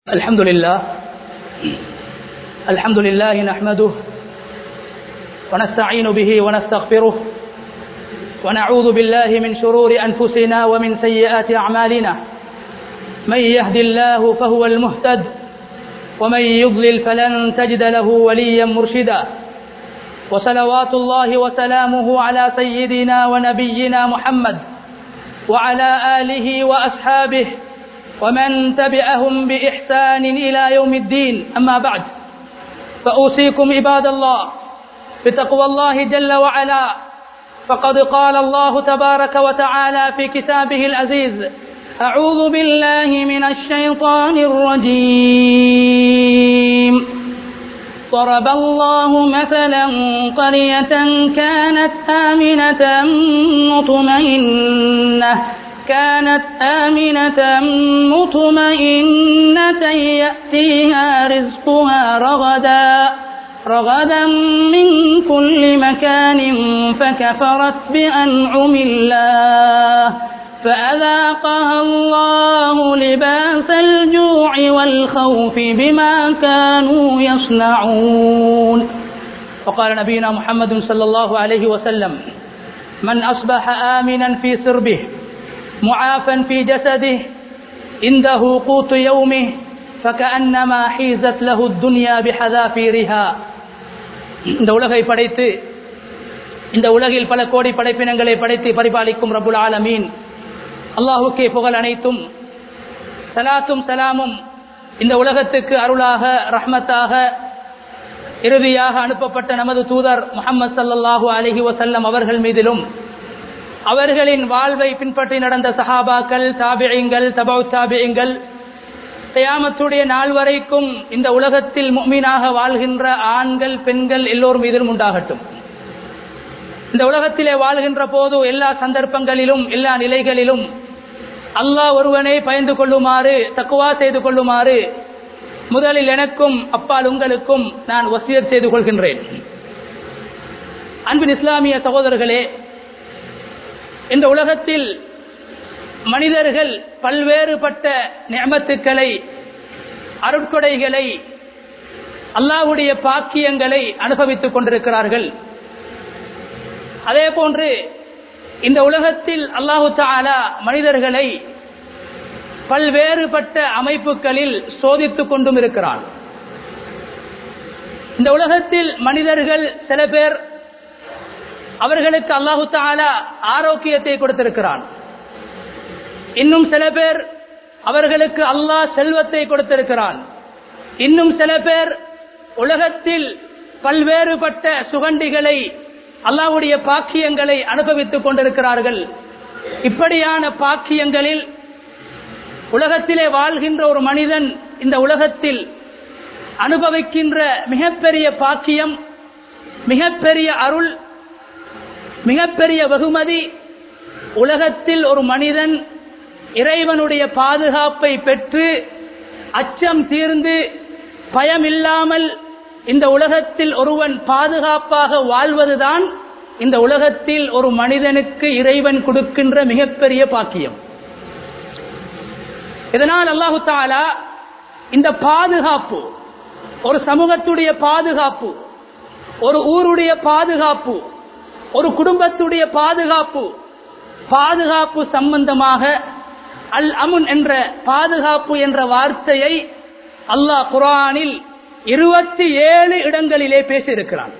الحمد لله الحمد لله نحمده ونستعين به ونستغفره ونعوذ بالله من شرور أنفسنا ومن سيئات أعمالنا من يهد الله فهو المهتد ومن يضلل فلن تجد له وليا مرشدا وصلوات الله وسلامه على سيدنا ونبينا محمد وعلى آله وأصحابه ومن تبعهم بإحسان إلى يوم الدين أما بعد فأوصيكم عباد الله بتقوى الله جل وعلا فقد قال الله تبارك وتعالى في كتابه العزيز أعوذ بالله من الشيطان الرجيم ضرب الله مثلا قرية كانت آمنة مطمئنة كانت آمنة مطمئنة يأتيها رزقها رغدا رغدا من كل مكان فكفرت بأنعم الله فأذاقها الله لباس الجوع والخوف بما كانوا يصنعون وقال نبينا محمد صلى الله عليه وسلم من أصبح آمنا في سربه معافا في جسده عنده قوت يومه فكأنما حيزت له الدنيا بحذافيرها இந்த உலகை படைத்து இந்த உலகில் பல கோடி படைப்பினங்களை படைத்து பரிபாலிக்கும் ரபுல் ஆலமீன் அல்லாஹுக்கே புகழ் அனைத்தும் சலாத்தும் சலாமும் இந்த உலகத்துக்கு அருளாக ரஹ்மத்தாக இறுதியாக அனுப்பப்பட்ட நமது தூதர் முகமது சல்லாஹூ அலஹி வசல்லம் அவர்கள் மீதிலும் அவர்களின் வாழ்வை பின்பற்றி நடந்த சஹாபாக்கள் தாபியங்கள் தபௌ தாபியங்கள் தயாமத்துடைய நாள் வரைக்கும் இந்த உலகத்தில் மீனாக வாழ்கின்ற ஆண்கள் பெண்கள் எல்லோர் மீதிலும் உண்டாகட்டும் இந்த உலகத்திலே வாழ்கின்ற போது எல்லா சந்தர்ப்பங்களிலும் எல்லா நிலைகளிலும் அல்லாஹ் ஒருவனை பயந்து கொள்ளுமாறு தக்குவா செய்து கொள்ளுமாறு முதலில் எனக்கும் அப்பால் உங்களுக்கும் நான் வசியத் செய்து கொள்கின்றேன் அன்பின் இஸ்லாமிய சகோதரர்களே இந்த உலகத்தில் மனிதர்கள் பல்வேறுபட்ட நியமத்துக்களை அருட்கொடைகளை அல்லாஹுடைய பாக்கியங்களை அனுபவித்துக் கொண்டிருக்கிறார்கள் அதே போன்று இந்த உலகத்தில் அல்லாஹு தாலா மனிதர்களை பல்வேறுபட்ட அமைப்புகளில் சோதித்துக் கொண்டும் இருக்கிறான் இந்த உலகத்தில் மனிதர்கள் சில பேர் அவர்களுக்கு அல்லாஹு தாலா ஆரோக்கியத்தை கொடுத்திருக்கிறான் இன்னும் சில பேர் அவர்களுக்கு அல்லாஹ் செல்வத்தை கொடுத்திருக்கிறான் இன்னும் சில பேர் உலகத்தில் பல்வேறுபட்ட சுகண்டிகளை அல்லாவுடைய பாக்கியங்களை அனுபவித்துக் கொண்டிருக்கிறார்கள் இப்படியான பாக்கியங்களில் உலகத்திலே வாழ்கின்ற ஒரு மனிதன் இந்த உலகத்தில் அனுபவிக்கின்ற மிகப்பெரிய பாக்கியம் மிகப்பெரிய அருள் மிகப்பெரிய வெகுமதி உலகத்தில் ஒரு மனிதன் இறைவனுடைய பாதுகாப்பை பெற்று அச்சம் தீர்ந்து பயமில்லாமல் இந்த உலகத்தில் ஒருவன் பாதுகாப்பாக வாழ்வதுதான் இந்த உலகத்தில் ஒரு மனிதனுக்கு இறைவன் கொடுக்கின்ற மிகப்பெரிய பாக்கியம் இதனால் அல்லாஹு தாலா இந்த பாதுகாப்பு ஒரு சமூகத்துடைய பாதுகாப்பு ஒரு ஊருடைய பாதுகாப்பு ஒரு குடும்பத்துடைய பாதுகாப்பு பாதுகாப்பு சம்பந்தமாக அல் அமுன் என்ற பாதுகாப்பு என்ற வார்த்தையை அல்லாஹ் குரானில் இருபத்தி ஏழு இடங்களிலே பேசியிருக்கிறான்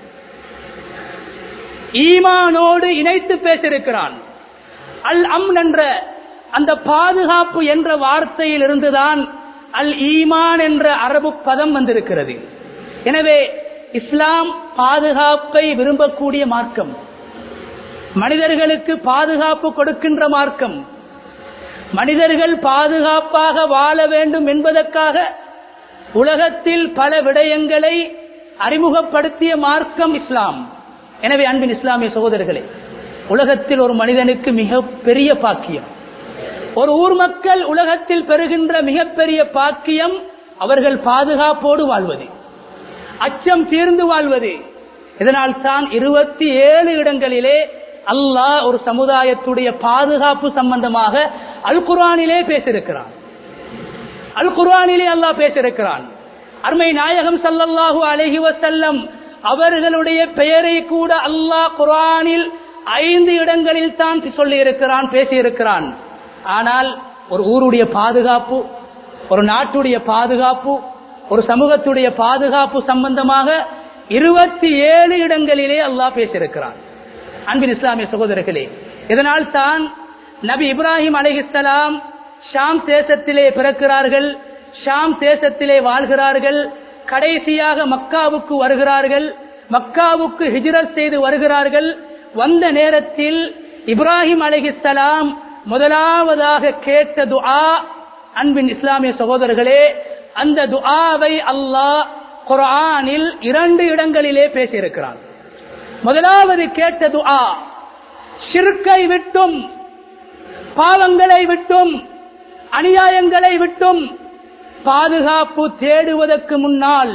ஈமானோடு இணைத்து பேசியிருக்கிறான் அல் அம் என்ற அந்த பாதுகாப்பு என்ற வார்த்தையில் இருந்துதான் அல் ஈமான் என்ற அரபு பதம் வந்திருக்கிறது எனவே இஸ்லாம் பாதுகாப்பை விரும்பக்கூடிய மார்க்கம் மனிதர்களுக்கு பாதுகாப்பு கொடுக்கின்ற மார்க்கம் மனிதர்கள் பாதுகாப்பாக வாழ வேண்டும் என்பதற்காக உலகத்தில் பல விடயங்களை அறிமுகப்படுத்திய மார்க்கம் இஸ்லாம் எனவே அன்பின் இஸ்லாமிய சகோதரர்களே உலகத்தில் ஒரு மனிதனுக்கு மிக பெரிய பாக்கியம் ஒரு ஊர் மக்கள் உலகத்தில் பெறுகின்ற மிகப்பெரிய பாக்கியம் அவர்கள் பாதுகாப்போடு வாழ்வது அச்சம் தீர்ந்து வாழ்வது இதனால் தான் இருபத்தி ஏழு இடங்களிலே அல்லாஹ் ஒரு சமுதாயத்துடைய பாதுகாப்பு சம்பந்தமாக அல் குரானிலே பேசியிருக்கிறான் அல் குர்ஆனிலே அல்லாஹ் பேசியிருக்கிறான் அருமை நாயகம் ஸல்லல்லாஹு அலைஹி வஸல்லம் அவர்களுடைய பெயரை கூட அல்லாஹ் குர்ஆனில் ஐந்து இடங்களில் தான் சொல்லி இருக்கிறான் பேசி இருக்கிறான் ஆனால் ஒரு ஊருடைய பாதுகாப்பு ஒரு நாட்டுடைய பாதுகாப்பு ஒரு சமூகத்துடைய பாதுகாப்பு சம்பந்தமாக இருபத்தி ஏழு இடங்களிலே அல்லாஹ் பேசியிருக்கிறான் அன்பின் இஸ்லாமிய சகோதரர்களே இதனால் தான் நபி இப்ராஹிம் அலைஹிஸ்ஸலாம் ஷாம் தேசத்திலே பிறக்கிறார்கள் ஷாம் தேசத்திலே வாழ்கிறார்கள் கடைசியாக மக்காவுக்கு வருகிறார்கள் மக்காவுக்கு ஹிஜ்ரத் செய்து வருகிறார்கள் வந்த நேரத்தில் இப்ராஹிம் அலைஹிஸ்ஸலாம் முதலாவதாக கேட்ட துஆ அன்பின் இஸ்லாமிய சகோதரர்களே அந்த துஆவை அல்லாஹ் குர்ஆனில் இரண்டு இடங்களிலே பேசியிருக்கிறான் முதலாவது கேட்ட துஆ ஷிர்கை விட்டும் பாவங்களை விட்டும் அநியாயங்களை விட்டும் பாதுகாப்பு தேடுவதற்கு முன்னால்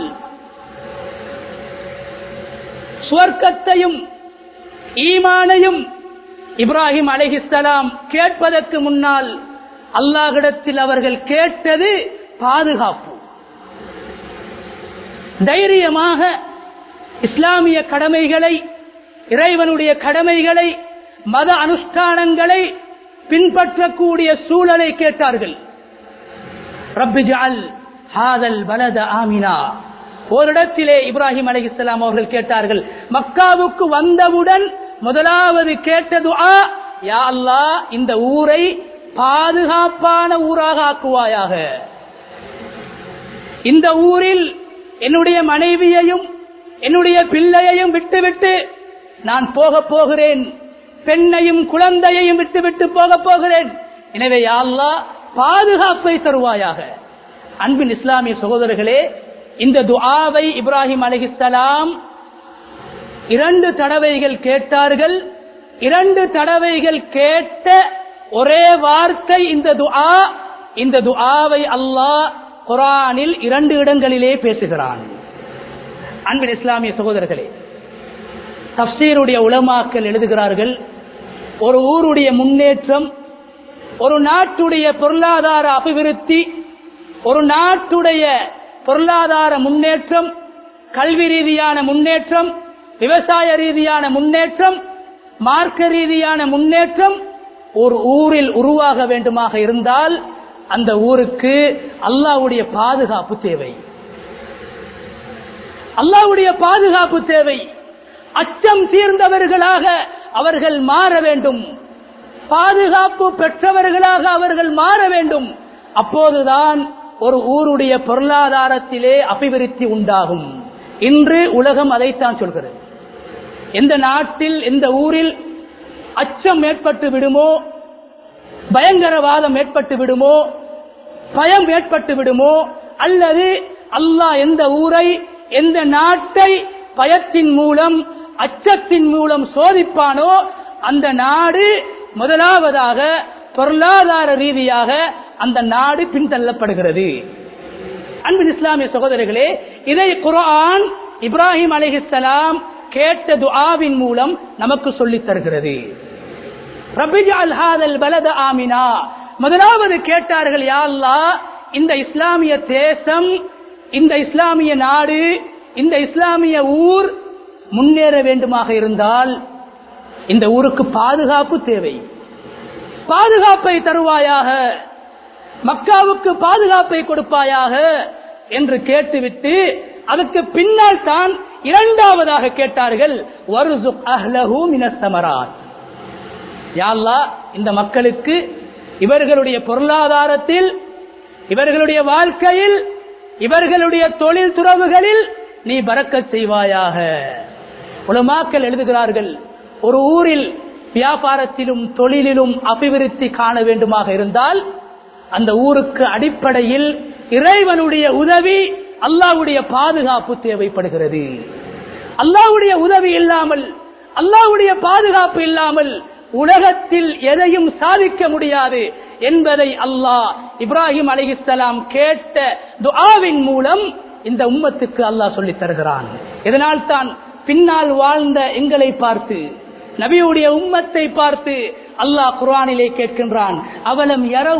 சுவர்க்கத்தையும் ஈமானையும் இப்ராஹிம் அலைஹிஸ்ஸலாம் கேட்பதற்கு முன்னால் அல்லாஹ்விடத்தில் அவர்கள் கேட்டது பாதுகாப்பு தைரியமாக இஸ்லாமிய கடமைகளை இறைவனுடைய கடமைகளை மத அனுஷ்டானங்களை பின்பற்றக்கூடிய சூழலை கேட்டார்கள் ரப்பி ஜஅல் ஹாதல் பலத ஆமினா ஓரிடத்திலே இப்ராஹிம் அலைஹிஸ்ஸலாம் அவர்கள் கேட்டார்கள் மக்காவுக்கு வந்தவுடன் முதலாவது கேட்ட துஆ யா அல்லாஹ் இந்த ஊரை பாதுகாப்பான ஊராக ஆக்குவாயாக இந்த ஊரில் என்னுடைய மனைவியையும் என்னுடைய பிள்ளையையும் விட்டுவிட்டு நான் போக போகிறேன் பெண்ணையும் குழந்தையையும் விட்டுவிட்டு போக போகிறேன் எனவே யா அல்லாஹ் பாதுகாப்பை தருவாயாக அன்பின் இஸ்லாமிய சகோதரர்களே இந்த துஆவை இப்ராஹிம் அலைஹிஸ்ஸலாம் இரண்டு தடவைகள் கேட்டார்கள் இரண்டு தடவைகள் கேட்ட ஒரே வார்த்தை இந்த துஆ இந்த துஆவை அல்லாஹ் குரானில் இரண்டு இடங்களிலே பேசுகிறான் அன்பின் இஸ்லாமிய சகோதரர்களே தப்சீருடைய உலமாக்கள் எழுதுகிறார்கள் ஒரு ஊருடைய முன்னேற்றம் ஒரு நாட்டுடைய பொருளாதார அபிவிருத்தி ஒரு நாட்டுடைய பொருளாதார முன்னேற்றம் கல்வி ரீதியான முன்னேற்றம் விவசாய ரீதியான முன்னேற்றம் மார்க்க ரீதியான முன்னேற்றம் ஒரு ஊரில் உருவாக வேண்டுமாக இருந்தால் அந்த ஊருக்கு அல்லாவுடைய பாதுகாப்பு தேவை அல்லாவுடைய பாதுகாப்பு தேவை அச்சம் தீர்ந்தவர்களாக அவர்கள் மாற வேண்டும் பாதுகாப்பு பெற்றவர்களாக அவர்கள் மாற வேண்டும் அப்போதுதான் ஒரு ஊருடைய பொருளாதாரத்திலே அபிவிருத்தி உண்டாகும் இன்று உலகம் அதைத்தான் சொல்கிறது எந்த நாட்டில் எந்த ஊரில் அச்சம் ஏற்பட்டு விடுமோ பயங்கரவாதம் ஏற்பட்டு விடுமோ பயம் ஏற்பட்டு விடுமோ அல்லது அல்லாஹ் எந்த ஊரை எந்த நாட்டை பயத்தின் மூலம் அச்சத்தின் மூலம் சோதிப்பானோ அந்த நாடு முதலாவதாக பொருளாதார ரீதியாக அந்த நாடு பின்தள்ளப்படுகிறது அன்பின் இஸ்லாமிய சகோதரர்களே இதை குர்ஆன் இப்ராஹிம் அலைஹிஸ்ஸலாம் கேட்ட துஆவின் மூலம் நமக்கு சொல்லித் தருகிறது ரபிஜால் ஹாதல் பலத ஆமினா முதலாவது கேட்டார்கள் யா அல்லாஹ் இந்த இஸ்லாமிய தேசம் இந்த இஸ்லாமிய நாடு இந்த இஸ்லாமிய ஊர் முன்னேற வேண்டுமாக இருந்தால் இந்த ஊருக்கு பாதுகாப்பு தேவை பாதுகாப்பை தருவாயாக மக்காவுக்கு பாதுகாப்பை கொடுப்பாயாக என்று கேட்டுவிட்டு அதுக்கு பின்னால் தான் இரண்டாவதாக கேட்டார்கள் வருசுக் அஹ்லஹு மினஸ் ஸமராத் யா அல்லாஹ் இந்த மக்களுக்கு இவர்களுடைய பொருளாதாரத்தில் இவர்களுடைய வாழ்க்கையில் இவர்களுடைய தொழில் துறவுகளில் நீ பறக்கச் செய்வாயாக உலமாக்கள் எழுதுகிறார்கள் ஒரு ஊரில் வியாபாரத்திலும் தொழிலிலும் அபிவிருத்தி காண வேண்டுமாக இருந்தால் அந்த ஊருக்கு அடிப்படையில் இறைவனுடைய உதவி அல்லாவுடைய பாதுகாப்பு தேவைப்படுகிறது அல்லாவுடைய உதவி இல்லாமல் அல்லாவுடைய பாதுகாப்பு இல்லாமல் உலகத்தில் எதையும் சாதிக்க முடியாது என்பதை அல்லாஹ் இப்ராஹிம் அலிஹிஸ்லாம் கேட்ட துஆவின் மூலம் இந்த உம்மத்துக்கு அல்லாஹ் சொல்லித் தருகிறான் இதனால் தான் பின்னால் வாழ்ந்த எங்களை பார்த்து நபியுடைய உம்மத்தை பார்த்து அல்லாஹ் குர்ஆனிலே கேட்கின்றான் அவலம் யரவு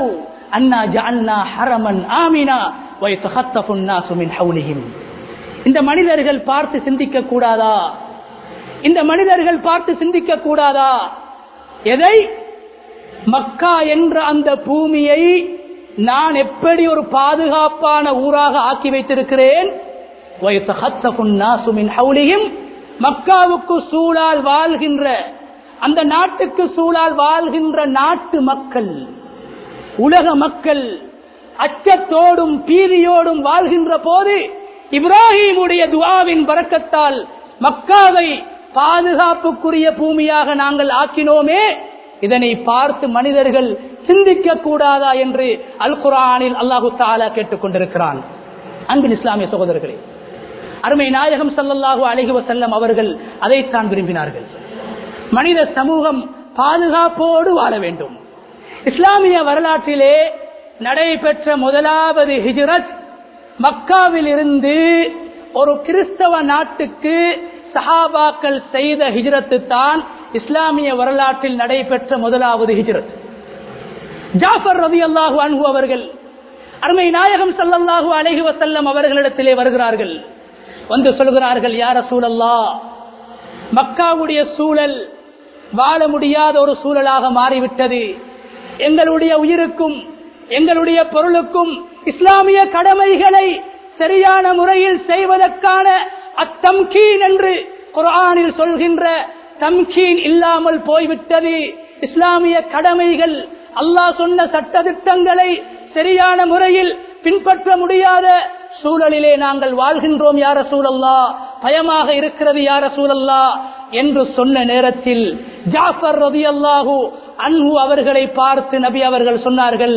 அன்னா ஜஅல்னா ஹரமன் ஆமினா வயத்தஹத்தஃபு الناس من حولهم இந்த மனிதர்கள் பார்த்து சிந்திக்க கூடாதா இந்த மனிதர்கள் பார்த்து சிந்திக்க கூடாதா எதை மக்கா என்ற அந்த பூமியை நான் எப்படி ஒரு பாதுகாப்பான ஊராக ஆக்கி வைத்திருக்கிறேன் وَيَتَخَطَّفُ النَّاسُ مِنْ حَوْلِهِمْ மக்காவுக்கு சூழால் வாழ்கின்ற அந்த நாட்டுக்கு சூழால் வாழ்கின்ற நாட்டு மக்கள் உலக மக்கள் அச்சத்தோடும் பீதியோடும் வாழ்கின்ற போது இப்ராஹிமுடைய துவாவின் பறக்கத்தால் மக்காவை பாதுகாப்புக்குரிய பூமியாக நாங்கள் ஆக்கினோமே இதனை பார்த்து மனிதர்கள் சிந்திக்க கூடாதா என்று அல் குரானில் அல்லாஹு தாலா கேட்டுக் கொண்டிருக்கிறான் அன்பின் இஸ்லாமிய சகோதரர்களே அருமை நாயகம் சல்லல்லாஹு அலைஹி வஸல்லம் அவர்கள் அதைத்தான் விரும்பினார்கள் மனித சமூகம் பாதுகாப்போடு வாழ வேண்டும் இஸ்லாமிய வரலாற்றிலே நடைபெற்ற முதலாவது ஹிஜ்ரத் மக்காவில் இருந்து ஒரு கிறிஸ்தவ நாட்டுக்கு சஹாபாக்கள் செய்த ஹிஜ்ரத்து தான் இஸ்லாமிய வரலாற்றில் நடைபெற்ற முதலாவது ஹிஜ்ரத் ஜாஃபர் ரவி அல்லாஹு அன்பு அவர்கள் அருமை நாயகம் சல்லல்லாஹு அலைஹி வசல்லம் அவர்களிடத்திலே வருகிறார்கள் வந்து சொல்கிறார்கள் யார சூழல்லா மக்காவுடைய சூழல் வாழ முடியாத ஒரு சூழலாக மாறிவிட்டது எங்களுடைய உயிருக்கும் எங்களுடைய பொருளுக்கும் இஸ்லாமிய கடமைகளை சரியான முறையில் செய்வதற்கான அத்தம்கீன் என்று குரானில் சொல்கின்ற தம்கீன் இல்லாமல் போய்விட்டது இஸ்லாமிய கடமைகள் அல்லாஹ் சொன்ன சட்டத்திட்டங்களை சரியான முறையில் பின்பற்ற முடியாத சூழலிலே நாங்கள் வாழ்கின்றோம் யார சூழல்லா பயமாக இருக்கிறது யார சூழல்லா என்று சொன்ன நேரத்தில் ஜாஃபர் ரதி அல்லாஹூ அன்பு அவர்களை பார்த்து நபி அவர்கள் சொன்னார்கள்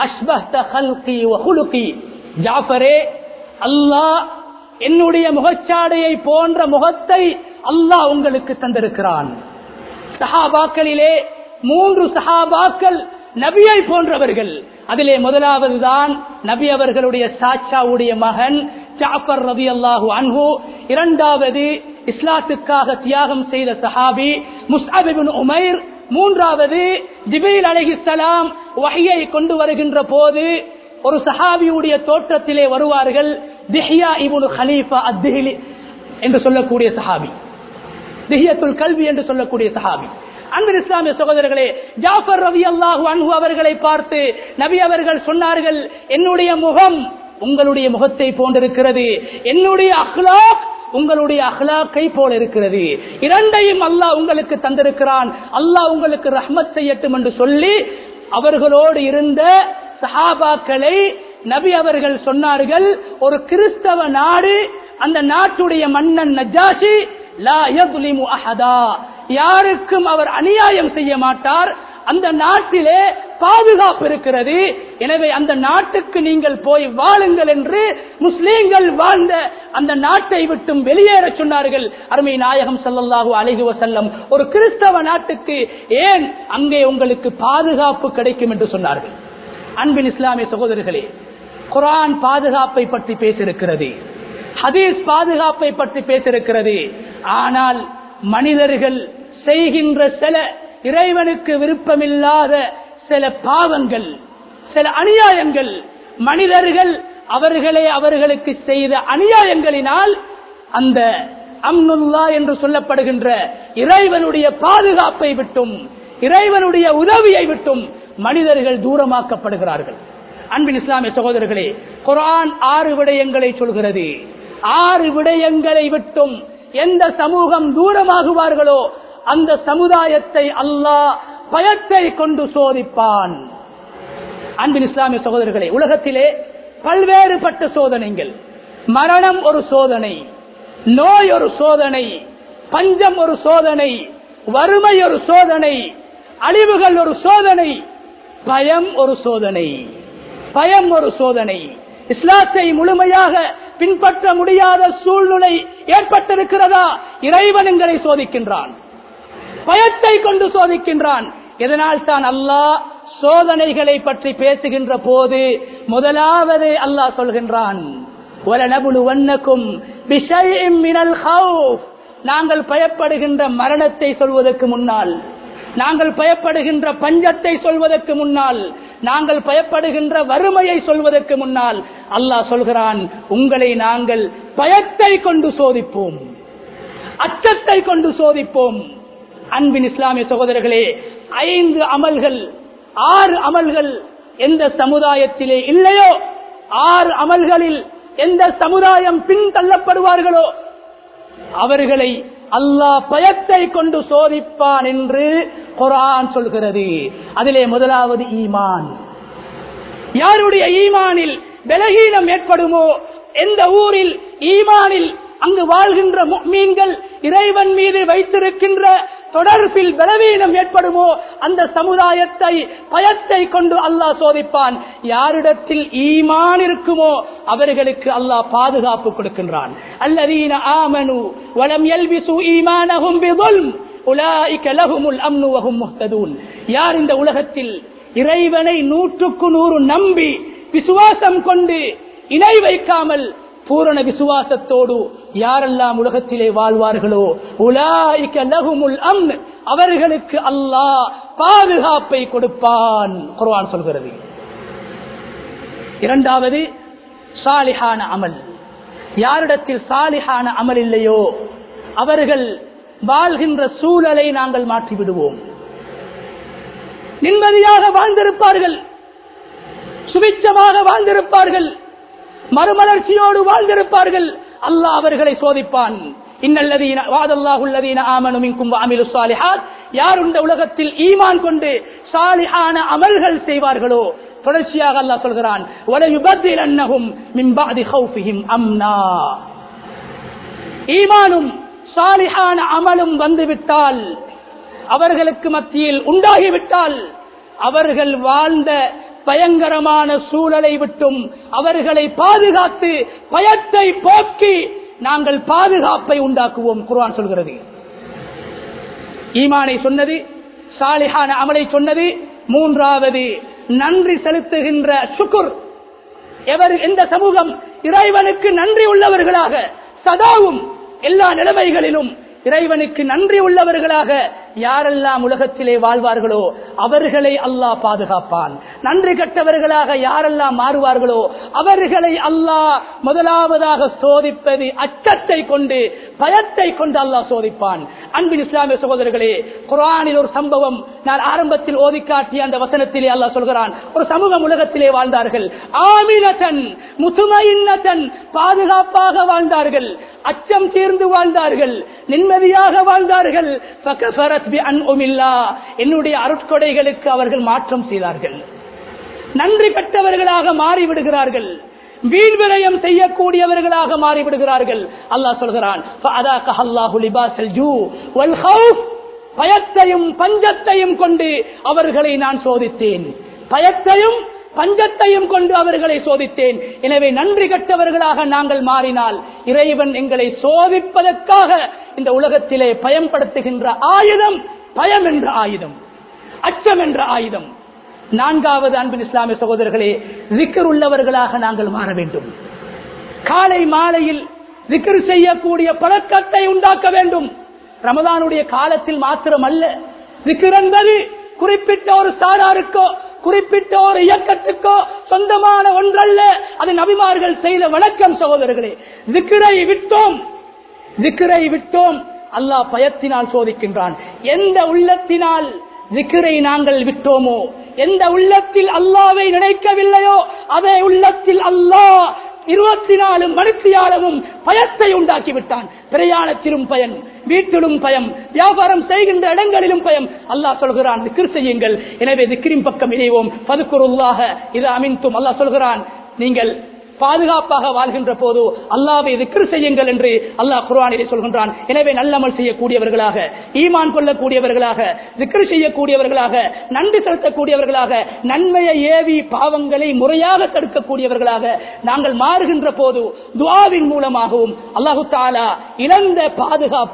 ஜாஃபரே அல்லாஹ் என்னுடைய முகச்சாடையை போன்ற முகத்தை அல்லாஹ் உங்களுக்கு தந்திருக்கிறான் சஹாபாக்களிலே மூன்று சஹாபாக்கள் நபியை போன்றவர்கள் அதிலே முதலாவது தான் நபி அவர்களுடைய சாச்சாவுடைய மகன் ஜாஃபர் ரவி அல்லாஹு அன்ஹு இரண்டாவது இஸ்லாத்துக்காக தியாகம் செய்த சஹாபி முஸ்அபின் உமைர் மூன்றாவது ஜிபைல் அலஹிசலாம் வகையை கொண்டு வருகின்ற போது ஒரு சஹாபியுடைய தோற்றத்திலே வருவார்கள் திஹியா இபுனு ஹலீஃபா அத்திஹிலி என்று சொல்லக்கூடிய சஹாபி திஹியத்துல் கல்வி என்று சொல்லக்கூடிய சஹாபி அன்பின் இஸ்லாமிய சகோதரர்களே ஜாஃபர் ரவி அல்லாஹு அன்பு அவர்களை பார்த்து நபி அவர்கள் சொன்னார்கள் என்னுடைய முகம் உங்களுடைய முகத்தை போன்றிருக்கிறது என்னுடைய அஹ்லாக் உங்களுடைய அஹ்லாக்கை போல இருக்கிறது இரண்டையும் அல்லாஹ் உங்களுக்கு தந்திருக்கிறான் அல்லாஹ் உங்களுக்கு ரஹ்மத் செய்யட்டும் என்று சொல்லி அவர்களோடு இருந்த சஹாபாக்களை நபி அவர்கள் சொன்னார்கள் ஒரு கிறிஸ்தவ நாடு அந்த நாட்டுடைய மன்னன் நஜாஷி லா யதுலிமு அஹதா யாருக்கும் அவர் அநியாயம் செய்ய மாட்டார் அந்த நாட்டிலே பாதுகாப்பு இருக்கிறது எனவே அந்த நாட்டுக்கு நீங்கள் போய் வாழுங்கள் என்று முஸ்லீம்கள் வாழ்ந்த அந்த நாட்டை விட்டும் வெளியேற சொன்னார்கள் அருமை நாயகம் சல்லல்லாஹு அலைஹி வசல்லம் ஒரு கிறிஸ்தவ நாட்டுக்கு ஏன் அங்கே உங்களுக்கு பாதுகாப்பு கிடைக்கும் என்று சொன்னார்கள் அன்பின் இஸ்லாமிய சகோதரர்களே குரான் பாதுகாப்பை பற்றி பேசியிருக்கிறது ஹதீஸ் பாதுகாப்பை பற்றி பேசியிருக்கிறது ஆனால் மனிதர்கள் செய்கின்ற சில இறைவனுக்கு விருப்பமில்லாத சில பாவங்கள் சில அநியாயங்கள் மனிதர்கள் அவர்களே அவர்களுக்கு செய்த அநியாயங்களினால் அந்த அம்னுல்லா என்று சொல்லப்படுகின்ற இறைவனுடைய பாதுகாப்பை விட்டும் இறைவனுடைய உதவியை விட்டும் மனிதர்கள் தூரமாக்கப்படுகிறார்கள் அன்பின் இஸ்லாமிய சகோதரர்களே குரான் ஆறு விடயங்களை சொல்கிறது ஆறு விடயங்களை விட்டும் எந்த சமூகம் தூரமாகுவார்களோ அந்த சமுதாயத்தை அல்லாஹ் பயத்தை கொண்டு சோதிப்பான் அன்பின் இஸ்லாமிய சகோதரர்களே உலகத்திலே பல்வேறுபட்ட சோதனைகள் மரணம் ஒரு சோதனை நோய் ஒரு சோதனை பஞ்சம் ஒரு சோதனை வறுமை ஒரு சோதனை அழிவுகள் ஒரு சோதனை பயம் ஒரு சோதனை பயம் ஒரு சோதனை இஸ்லாத்தை முழுமையாக பின்பற்ற முடியாத சூழ்நிலை ஏற்பட்டிருக்கிறதா இறைவனங்களை சோதிக்கின்றான் பயத்தை கொண்டு சோதிக்கின்றான் இதனால் தான் அல்லாஹ் சோதனைகளை பற்றி பேசுகின்ற போது முதலாவது அல்லாஹ் சொல்கின்றான் நாங்கள் பயப்படுகின்ற மரணத்தை சொல்வதற்கு முன்னால் நாங்கள் பயப்படுகின்ற பஞ்சத்தை சொல்வதற்கு முன்னால் நாங்கள் பயப்படுகின்ற வறுமையை சொல்வதற்கு முன்னால் அல்லாஹ் சொல்கிறான் உங்களை நாங்கள் பயத்தை கொண்டு சோதிப்போம் அச்சத்தை கொண்டு சோதிப்போம் அன்பின் இஸ்லாமிய சகோதரர்களே ஐந்து அமல்கள் ஆறு அமல்கள் எந்த சமுதாயத்திலே இல்லையோ ஆறு அமல்களில் எந்த சமுதாயம் பின்தள்ளப்படுவார்களோ அவர்களை அல்லாஹ் பயத்தை கொண்டு சோதிப்பான் என்று குரான் சொல்கிறது அதிலே முதலாவது ஈமான் யாருடைய ஈமானில் பலகீனம் ஏற்படுமோ எந்த ஊரில் ஈமானில் அங்கு வாழ்கின்ற மீன்கள் இறைவன் மீது வைத்திருக்கின்ற தொடர்பில் பலவீனம் ஏற்படுமோ அந்த சமுதாயத்தை பயத்தை கொண்டு அல்லாஹ் சோதிப்பான் யாரிடத்தில் ஈமான் இருக்குமோ அவர்களுக்கு அல்லாஹ் பாதுகாப்பு கொடுக்கின்றான் அல்லதீன ஆமனு வலம் எல்விசு ஈமானஹும் பிதுல்ம் உலாயிக லஹுமுல் அம்னு வஹும் முஹ்ததூன் யார் இந்த உலகத்தில் இறைவனை நூற்றுக்கு நூறு நம்பி விசுவாசம் கொண்டு இணை வைக்காமல் பூரண விசுவாசத்தோடு யாரெல்லாம் உலகத்திலே வாழ்வார்களோ உலாய்க்க லகுமுல் அம் அவர்களுக்கு அல்லாஹ் பாதுகாப்பை கொடுப்பான் குர்ஆன் சொல்கிறது இரண்டாவது சாலிஹான அமல் யாரிடத்தில் சாலிஹான அமல் இல்லையோ அவர்கள் வாழ்கின்ற சூழலை நாங்கள் மாற்றி விடுவோம் நிம்மதியாக வாழ்ந்திருப்பார்கள் சுபிச்சமாக வாழ்ந்திருப்பார்கள் மறுமலர்ச்சியோடு வாழ்ந்திருப்பார்கள் அல்லாஹ் அவர்களை சோதிப்பான் யார் இந்த உலகத்தில் ஈமான் கொண்டு சாலிஹான அமல்கள் செய்வார்களோ தொடர்ச்சியாக அல்லாஹ் சொல்கிறான் ஈமானும் சாலிஹான அமலும் வந்துவிட்டால் அவர்களுக்கு மத்தியில் உண்டாகிவிட்டால் அவர்கள் வாழ்ந்த பயங்கரமான சூழலை விட்டும் அவர்களை பாதுகாத்து பயத்தை போக்கி நாங்கள் பாதுகாப்பை உண்டாக்குவோம் குர்ஆன் சொல்கிறது ஈமானை சொன்னது சாலிஹான அமலை சொன்னது மூன்றாவது நன்றி செலுத்துகின்ற சுக்குர் எவர் எந்த சமூகம் இறைவனுக்கு நன்றி உள்ளவர்களாக சதாவும் எல்லா நிலைமைகளிலும் இறைவனுக்கு நன்றி உள்ளவர்களாக யாரெல்லாம் உலகத்திலே வாழ்வார்களோ அவர்களை அல்லாஹ் பாதுகாப்பான் நன்றி கட்டவர்களாக யாரெல்லாம் மாறுவார்களோ அவர்களை அல்லாஹ் முதலாவதாக சோதிப்பது அச்சத்தை கொண்டு பயத்தை கொண்டு அல்லாஹ் சோதிப்பான் அன்பின் இஸ்லாமிய சகோதரர்களே குரானில் ஒரு சம்பவம் நான் ஆரம்பத்தில் ஓதி காட்டிய அந்த வசனத்திலே அல்லாஹ் சொல்கிறான் ஒரு சமூகம் உலகத்திலே வாழ்ந்தார்கள் ஆமினத்தன் முதுமையின்னத்தன் பாதுகாப்பாக வாழ்ந்தார்கள் அச்சம் தீர்ந்து வாழ்ந்தார்கள் நிம்மதியாக வாழ்ந்தார்கள் என்னுடைய அருட்கொடைகளுக்கு அவர்கள் மாற்றம் செய்தார்கள் நன்றி பெற்றவர்களாக மாறிவிடுகிறார்கள் வீண் விரயம் செய்யக்கூடியவர்களாக மாறிவிடுகிறார்கள் அல்லாஹ் சொல்கிறான் பயத்தையும் பஞ்சத்தையும் கொண்டு அவர்களை நான் சோதித்தேன் பயத்தையும் பஞ்சத்தையும் கொண்டு அவர்களை சோதித்தேன் எனவே நன்றி கட்டவர்களாக நாங்கள் மாறினால் இறைவன் எங்களை சோதிப்பதற்காக இந்த உலகத்திலே பயன்படுத்துகின்ற ஆயுதம் பயம் என்ற ஆயுதம் அச்சம் என்ற ஆயுதம் நான்காவது அன்பின் இஸ்லாமிய சகோதரர்களே விக்கர் உள்ளவர்களாக நாங்கள் மாற வேண்டும் காலை மாலையில் விக்கர் செய்யக்கூடிய பழக்கத்தை உண்டாக்க வேண்டும் ரமதானுடைய காலத்தில் மாத்திரம் அல்ல விக்கர் என்பது குறிப்பிட்ட ஒரு சாராருக்கோ குறிப்பிட்ட ஒரு இயக்கத்துக்கோ சொந்தமான ஒன்றல்ல அது நபிமார்கள் செய்த வணக்கம் சகோதரர்களே விக்கிரை விட்டோம் விக்கிரை விட்டோம் அல்லாஹ் பயத்தினால் சோதிக்கின்றான் எந்த உள்ளத்தினால் விக்கிரை நாங்கள் விட்டோமோ எந்த உள்ளத்தில் அல்லாவை நினைக்கவில்லையோ அதே உள்ளத்தில் அல்லாஹ் இருபத்தி நாலு மணித்தியாலமும் பயத்தை உண்டாக்கி விட்டான் பிரயாணத்திலும் பயன் வீட்டிலும் பயம் வியாபாரம் செய்கின்ற இடங்களிலும் பயம் அல்லாஹ் சொல்கிறான் திக்ர் செய்யுங்கள் எனவே திக்ரின் பக்கம் இணைவோம் பதுக்குருல்லாக இது அமின்தும் அல்லாஹ் சொல்கிறான் நீங்கள் பாதுகாப்பாக வாழ்கின்ற போது அல்லாவை திக்ரு செய்யுங்கள் என்று அல்லாஹ் குர்ஆனிலே சொல்கின்றான் எனவே நல்லமல் செய்யக்கூடியவர்களாக ஈமான் கொள்ளக்கூடியவர்களாக திக்ரு செய்யக்கூடியவர்களாக நன்றி செலுத்தக்கூடியவர்களாக நன்மையை ஏவி பாவங்களை முறையாக தடுக்கக்கூடியவர்களாக நாங்கள் மாறுகின்ற போது துவாவின் மூலமாகவும் அல்லாஹு தாலா இழந்த பாதுகாப்பை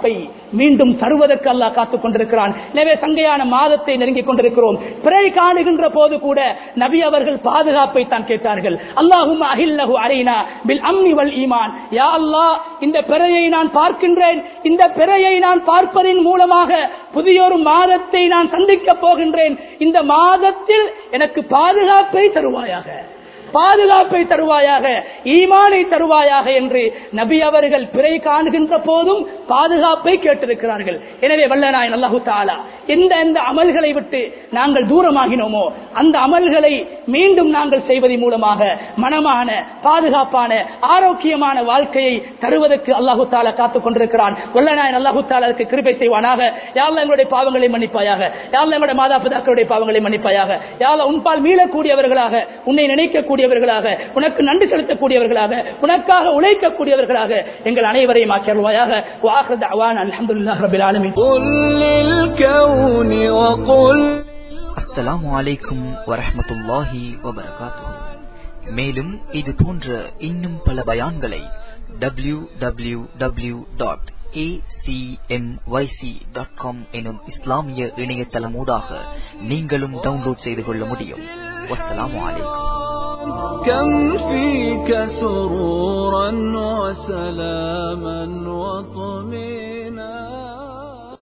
மீண்டும் தருவதற்கு அல்லாஹ் காத்துக் கொண்டிருக்கிறான் எனவே சங்கையான மாதத்தை நெருங்கிக் கொண்டிருக்கிறோம் பிறை காணுகின்ற போது கூட நபி அவர்கள் பாதுகாப்பை தான் கேட்டார்கள் அல்லாஹும் அஹில்லஹு அலைனா பில் அம்னி வல் ஈமான் யா அல்லாஹ் இந்த பிறையை நான் பார்க்கின்றேன் இந்த பிறையை நான் பார்ப்பதின் மூலமாக புதியொரு மாதத்தை நான் சந்திக்கப் போகின்றேன் இந்த மாதத்தில் எனக்கு பாதுகாப்பை தருவாயாக பாதுகாப்பை தருவாயாக ஈமானை தருவாயாக என்று நபி அவர்கள் பிறை காணுகின்ற போதும் பாதுகாப்பை கேட்டிருக்கிறார்கள் எனவே வல்லநாயன் அல்லாஹு தாலா எந்த எந்த அமல்களை விட்டு நாங்கள் தூரமாகினோமோ அந்த அமல்களை மீண்டும் நாங்கள் செய்வதன் மூலமாக மனமான பாதுகாப்பான ஆரோக்கியமான வாழ்க்கையை தருவதற்கு அல்லாஹு தாலா காத்துக் கொண்டிருக்கிறான் வல்லநாயன் அல்லாஹு தாலா அதற்கு கிருபை செய்வானாக யாழ்ல எங்களுடைய பாவங்களை மன்னிப்பாயாக யாழ்ல எங்களுடைய மாதா பிதாக்களுடைய பாவங்களை மன்னிப்பாயாக யாழ்ல உன்பால் மீளக்கூடியவர்களாக உன்னை நினைக்கக்கூடியவர்களாக உனக்கு நன்றி செலுத்தக்கூடியவர்களாக உனக்காக உழைக்கக்கூடியவர்களாக எங்கள் அனைவரையும் ஆக்கியருவாயாக வாஹர் அவான் அல்ஹம்துலில்லாஹ் ரபில் ஆலமீன் قل للكون وقل அஸ்ஸலாமு அலைக்கும் வரஹ்மத்துல்லாஹி வபரகாத்துஹு மேலும் இது போன்ற இன்னும் பல பயான்களை W W W dot dot com எனும் இஸ்லாமிய இணையதளமூடாக நீங்களும் டவுன்லோட் செய்து கொள்ள முடியும் வஸ்ஸலாமு அலைக்கும் كم فيك سرورا وسلاما